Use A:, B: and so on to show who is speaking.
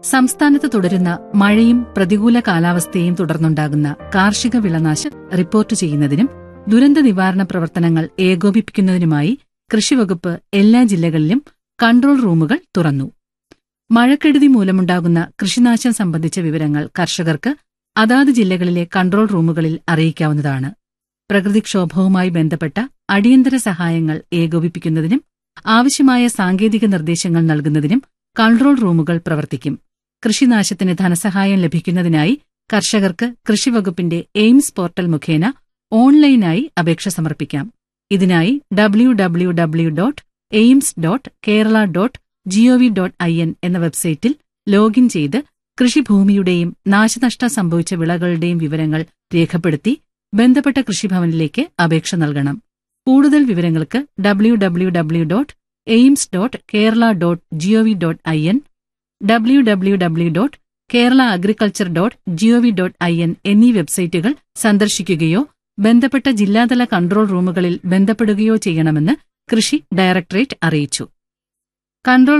A: സംസ്ഥാനത്ത് തുടരുന്ന മഴയും പ്രതികൂല കാലാവസ്ഥയും തുടർന്നുണ്ടാകുന്ന കാർഷിക വിളനാശം റിപ്പോർട്ട് ചെയ്യുന്നതിനും ദുരന്ത നിവാരണ പ്രവർത്തനങ്ങൾ ഏകോപിപ്പിക്കുന്നതിനുമായി കൃഷിവകുപ്പ് എല്ലാ ജില്ലകളിലും കൺട്രോൾ റൂമുകൾ തുറന്നു മഴക്കെടുതി മൂലമുണ്ടാകുന്ന കൃഷിനാശം സംബന്ധിച്ച വിവരങ്ങൾ കർഷകർക്ക് അതാത് ജില്ലകളിലെ കൺട്രോൾ റൂമുകളിൽ അറിയിക്കാവുന്നതാണ് പ്രകൃതിക്ഷോഭവുമായി ബന്ധപ്പെട്ട അടിയന്തര സഹായങ്ങൾ ഏകോപിപ്പിക്കുന്നതിനും ആവശ്യമായ സാങ്കേതിക നിർദ്ദേശങ്ങൾ നൽകുന്നതിനും കൺട്രോൾ റൂമുകൾ പ്രവർത്തിക്കും കൃഷിനാശത്തിന് ധനസഹായം ലഭിക്കുന്നതിനായി കർഷകർക്ക് കൃഷിവകുപ്പിന്റെ എയിംസ് പോർട്ടൽ മുഖേന ഓൺലൈനായി അപേക്ഷ സമർപ്പിക്കാം ഇതിനായി W W W dot aims dot Kerala dot gov dot I N എന്ന വെബ്സൈറ്റിൽ ലോഗിൻ ചെയ്ത് കൃഷിഭൂമിയുടെയും നാശനഷ്ടം സംഭവിച്ച വിളകളുടെയും വിവരങ്ങൾ രേഖപ്പെടുത്തി ബന്ധപ്പെട്ട കൃഷിഭവനിലേക്ക് അപേക്ഷ നൽകണം കൂടുതൽ വിവരങ്ങൾക്ക് W W W dot aims dot Kerala dot gov dot I N W W W dot Kerala agriculture dot gov dot I N എന്നീ വെബ്സൈറ്റുകൾ സന്ദർശിക്കുകയോ ബന്ധപ്പെട്ട ജില്ലാതല കൺട്രോൾ റൂമുകളിൽ ബന്ധപ്പെടുകയോ ചെയ്യണമെന്ന് കൃഷി ഡയറക്ടറേറ്റ് അറിയിച്ചു കൺട്രോൾ